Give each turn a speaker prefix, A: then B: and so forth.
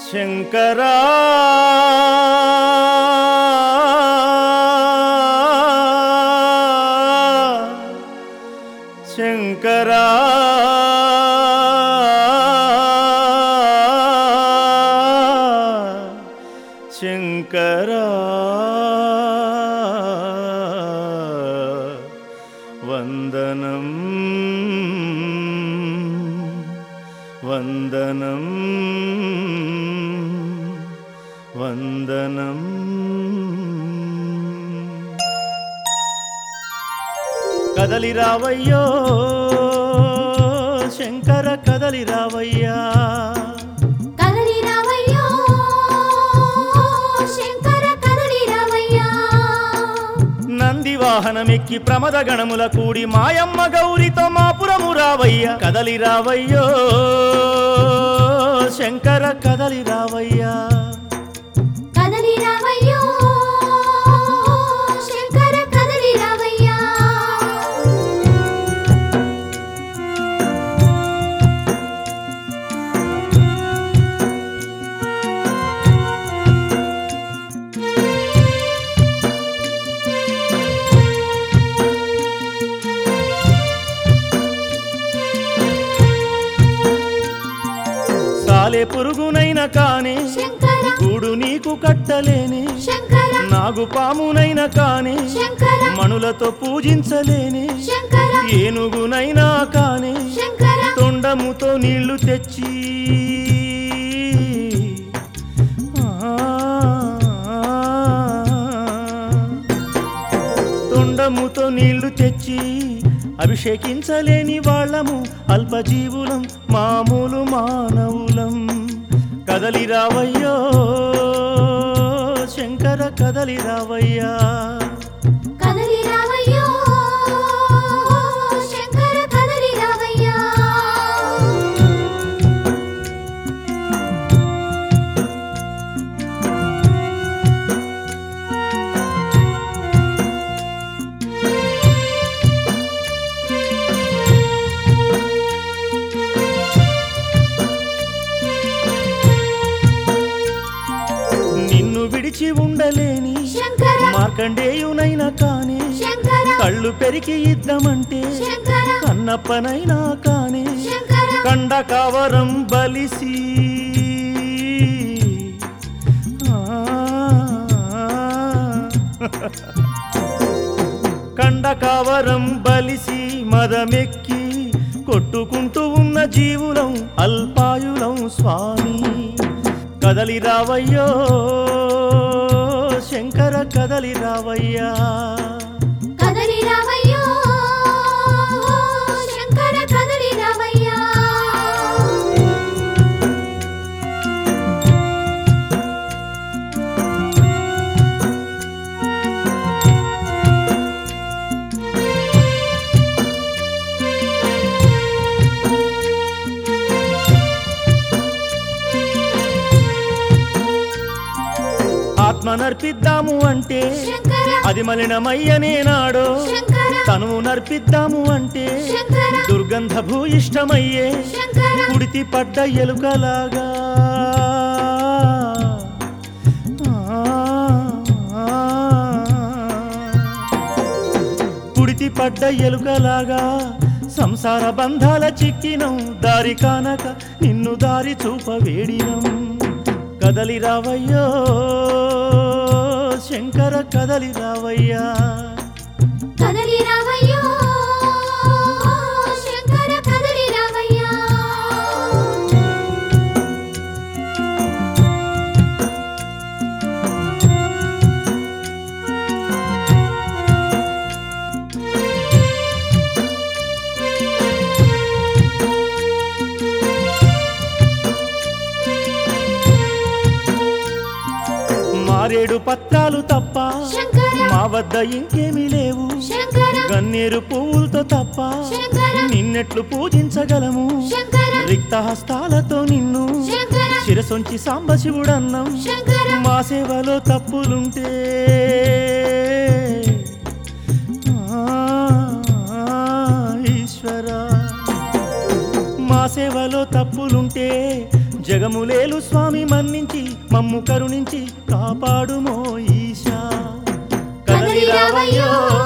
A: శంకరా శంకరా శంకరా వందనం వందనం వందనం కదలి రావయ్యో శంకర కదలి రావయ్యా
B: కదలి రావయ్యో శంకర కదలి రావయ్యా
A: నంది వాహనమెక్కి ప్రమద గణముల కూడి మాయమ్మ గౌరితో మాపురము రావయ్య కదలి రావయ్యో శంకర కదలి రావయ్యా
B: కదలి రావయ్యో శంకర కదలి రావయ్యా
A: సాలే పురుగునైన కానే
B: శంకర
A: గూడు నీకు కట్టలేనే
B: శంకర
A: నాగు పామునైన కానే
B: శంకర
A: మణులతో పూజించలేనే
B: శంకర
A: ఏనుగునైనా కానే
B: శంకర
A: తొండముతో నీళ్లు తెచ్చి తొండముతో నీళ్లు తెచ్చి అభిషేకించలేని వాళ్ళము అల్పజీవులం మామూలు మానవులం కదలి రావయ్యో శంకర కదలి రావయ్యా
B: కదలి రావయ్యో శంకర కదలి రావయ్యా
A: నిన్ను విడిచి ఉండలేని
B: శంకర
A: మార్కండేయునైనా కానే
B: శంకర
A: కళ్ళు పెరికి ఇద్దామంటే
B: శంకర
A: కన్నప్పనైనా కానే
B: శంకర
A: కండ కవరం బలిసి కండ కవరం బలిసి మదమెక్కి కొట్టుకుంటూ ఉన్న జీవులం అల్పాయులం స్వామి కదలి రావయ్యో శంకర కదలి రావయ్యా
B: కదలి రావయ్యో శంకర కదలి రావయ్యా
A: ఆత్మ నర్పిద్దాము అంటే
B: శంకర
A: అది మలినమయ్యనే నాడో
B: శంకర
A: తనువు నర్పిద్దాము అంటే
B: శంకర
A: దుర్గంధ భూయిష్టమయ్యే
B: శంకర
A: కుడితి పడ్డ ఎలుకలాగా కుడితి పడ్డ ఎలుకలాగా సంసార బంధాల చిక్కినం దారి కానక నిన్ను దారి చూప వేడినం కదలి రావయ్యో శంకర కదలి రావయ్యా
B: కదలి రావయ్యో శంకర కదలి రావయ్యా
A: మారేడు పత్రాలు తప్ప
B: శంకర
A: మా వద్ద ఇంకేమీ లేవు
B: శంకర
A: గన్నేరు పువ్వులతో తప్ప
B: శంకర
A: నిన్నెట్లు పూజించగలము
B: శంకర
A: రిక్త హస్తాలతో నిన్ను
B: శంకర
A: శిరసొంచి సాంబశివుడన్నం
B: శంకర
A: మా సేవలో తప్పులుంటే ఆ, ఈశ్వర మా సేవలో తప్పులుంటే జగములేలు స్వామి మన్నించి మమ్ము కరుణించి కాపాడుమో ఈశా కదలి రావయ్యో